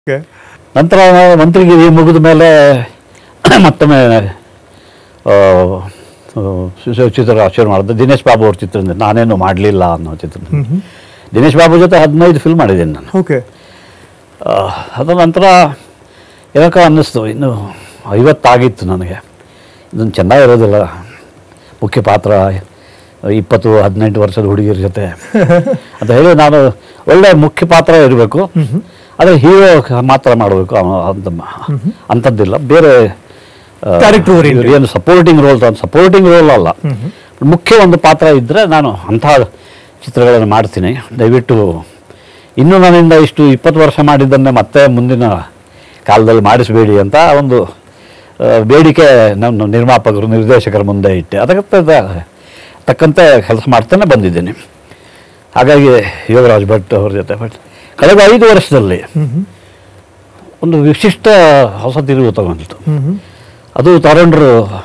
Okay ನಂತರ ಮಂತ್ರಿಗಿರಿ ಮುಗಿದ ಮೇಲೆ ಮತ್ತೊಮ್ಮೆ ಆ, ಆ, ಶಿ- ಚಿತ್ರ ಶುರು ಮಾಡಿದೆ ದಿನೇಶ್ ಬಾಬು ಅವ್ರ ಚಿತ್ರದಿಂದ ನಾನೇನು ಮಾಡಲಿಲ್ಲ ಅನ್ನೋ ಚಿತ್ರ ದಿನೇಶ್ ಬಾಬು ಜೊತೆ ಹದಿನೈದು ಫಿಲ್ಮ್ ಮಾಡಿದ್ದೀನಿ ನಾನು ಓಕೆ ಆ, ಅದ ನಂತರ ಯಾಕೋ ಅನ್ನಿಸ್ತು ಇನ್ನು ಐವತ್ತಾಗಿತ್ತು ನನಗೆ ಇದನ್ನು ಚೆನ್ನಾಗಿರೋದಿಲ್ಲ ಮುಖ್ಯ ಪಾತ್ರ ಇಪ್ಪತ್ತು ಹದಿನೆಂಟು ವರ್ಷದ ಹುಡುಗಿರ ಜೊತೆ ಅಂತ ಹೇಳಿ ನಾನು ಒಳ್ಳೆ ಮುಖ್ಯ ಪಾತ್ರ ಇರಬೇಕು ಆದರೆ ಹೀರೋ ಮಾತ್ರ ಮಾಡಬೇಕು ಅಂತ ಅಂಥದ್ದಿಲ್ಲ ಬೇರೆ ಆ, Character oriented. ಏನು ಸಪೋರ್ಟಿಂಗ್ ರೋಲ್ ಸಪೋರ್ಟಿಂಗ್ ರೋಲ್ ಅಲ್ಲ ಮುಖ್ಯ ಒಂದು ಪಾತ್ರ ಇದ್ದರೆ ನಾನು ಅಂಥ ಚಿತ್ರಗಳನ್ನು ಮಾಡ್ತೀನಿ ದಯವಿಟ್ಟು ಇನ್ನೂ ನನ್ನಿಂದ ಇಷ್ಟು ಇಪ್ಪತ್ತು ವರ್ಷ ಮಾಡಿದ್ದನ್ನೇ ಮತ್ತೆ ಮುಂದಿನ ಕಾಲದಲ್ಲಿ ಮಾಡಿಸಬೇಡಿ ಅಂತ ಒಂದು ಆ, ಬೇಡಿಕೆ ನಮ್ಮ ನಿರ್ಮಾಪಕರು ನಿರ್ದೇಶಕರ ಮುಂದೆ ಇಟ್ಟೆ ಅದಕ್ಕೆ ತ- ತಕ್ಕಂತೆ ಕೆಲಸ ಮಾಡ್ತಾನೆ ಬಂದಿದ್ದೀನಿ ಹಾಗಾಗಿ ಯೋಗರಾಜ್ ಭಟ್ ಅವ್ರ ಜೊತೆ ಬಟ್ ಕಳೆದ ಐದು ವರ್ಷದಲ್ಲಿ ಒಂದು ವಿಶಿಷ್ಟ ಹೊಸ ತಿರುವು ತಗೊಂಡಿತು ಅದು ತಗೊಂಡ್ರು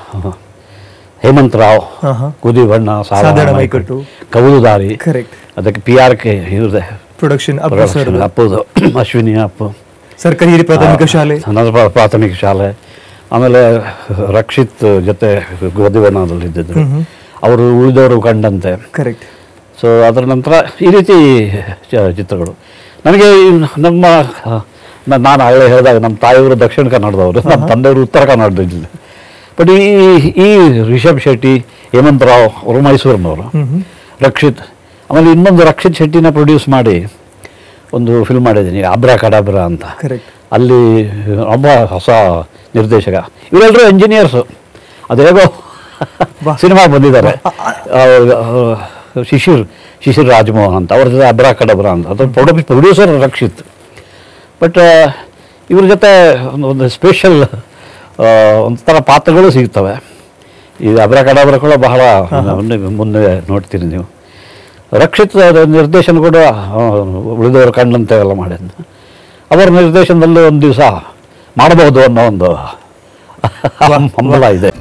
ಹೇಮಂತ್ ರಾವ್ ಹಾ, ಹಾ. ಕುದಿ ಬಣ್ಣ ಸಾಧಾರಣ ಸಾಧಾರಣ ಮೈಕಟ್ಟು. ಕೌಲುದಾರಿ ಕರೆಕ್ಟ್ ಅದಕ್ಕೆ ಪಿ ಆರ್ ಕೆ ಇವ್ರದೆ ಪ್ರೊಡಕ್ಷನ್ ಅಪ್ಪ ಸರ್ ಅಪ್ಪುದು ಅಶ್ವಿನಿ ಅಪ್ಪು ಸರ್ಕಾರಿ ಹಿರಿಯ ಪ್ರಾಥಮಿಕ ಶಾಲೆ ನನ್ನ ಪ್ರ- ಪ್ರಾಥಮಿಕ ಶಾಲೆ ಆಮೇಲೆ ರಕ್ಷಿತ್ ಜೊತೆ ಗೋದಿವನದಲ್ಲಿ ಇದ್ದಿದ್ರು ಅವರು ಉಳಿದವರು ಕಂಡಂತೆ ಕರೆಕ್ಟ್ ಸೊ ಅದರ ನಂತರ ಈ ರೀತಿ ಚ- ಚಿತ್ರಗಳು ನನಗೆ ಈ ನಮ್ಮ ನ- ನಾನು ಹಳ್ಳಿ ಹೇಳಿದಾಗ ನಮ್ಮ ತಾಯಿಯವರು ದಕ್ಷಿಣ ಕನ್ನಡದವರು ನಮ್ಮ ತಂದೆಯವರು ಉತ್ತರ ಕನ್ನಡದಲ್ಲಿ ಬಟ್ ಈ ಈ ರಿಷಬ್ ಶೆಟ್ಟಿ ಹೇಮಂತ್ ರಾವ್ ಅವರು ಮೈಸೂರಿನವರು ರಕ್ಷಿತ್ ಆಮೇಲೆ ಇನ್ನೊಂದು ರಕ್ಷಿತ್ ಶೆಟ್ಟಿನ ಪ್ರೊಡ್ಯೂಸ್ ಮಾಡಿ ಒಂದು ಫಿಲ್ಮ್ ಮಾಡಿದ್ದೀನಿ ಅಬ್ರಾ ಕಡಾಬ್ರಾ ಅಂತ ಕರೆಕ್ಟ್ ಅಲ್ಲಿ ಒಬ್ಬ ಹೊಸ ನಿರ್ದೇಶಕ ಇವರೆಲ್ಲರೂ ಇಂಜಿನಿಯರ್ಸು ಅದೇಗೋ ಸಿನಿಮಾ ಬಂದಿದ್ದಾರೆ ಆ, ಆ, ಶಿಶಿರ್ ಶಿಶಿರ್ ರಾಜಮೋಹನ್ ಅಂತ ಅವ್ರ ಜೊತೆ ಅಬ್ರಾ ಕಡಬ್ರಾ ಅಂತ ಅದು ಪ್ರೊಡ್ಯೂ ಪ್ರೊಡ್ಯೂಸರ್ ರಕ್ಷಿತ್ ಬಟ್ ಇವ್ರ ಜೊತೆ ಒಂದು- ಒಂದು ಸ್ಪೆಷಲ್ ಒಂಥರ ಪಾತ್ರಗಳು ಸಿಗ್ತವೆ ಈ ಅಬ್ರಾ ಕಡಬ್ರಾ ಕೂಡ ಬಹಳ ಮುಂದೆ ಮುಂದೆ ನೋಡ್ತೀರಿ ನೀವು ರಕ್ಷಿತ್ ನಿರ್ದೇಶನ ಕೂಡ ಆ, ಉಳಿದವರು ಕಂಡಂತೆ ಎಲ್ಲ ಮಾಡಿದ್ದು ಅವರ ನಿರ್ದೇಶನದಲ್ಲಿ ಒಂದು ದಿವಸ ಮಾಡಬಹುದು ಅನ್ನೋ ಒಂದು ಹಂಬಲ ಇದೆ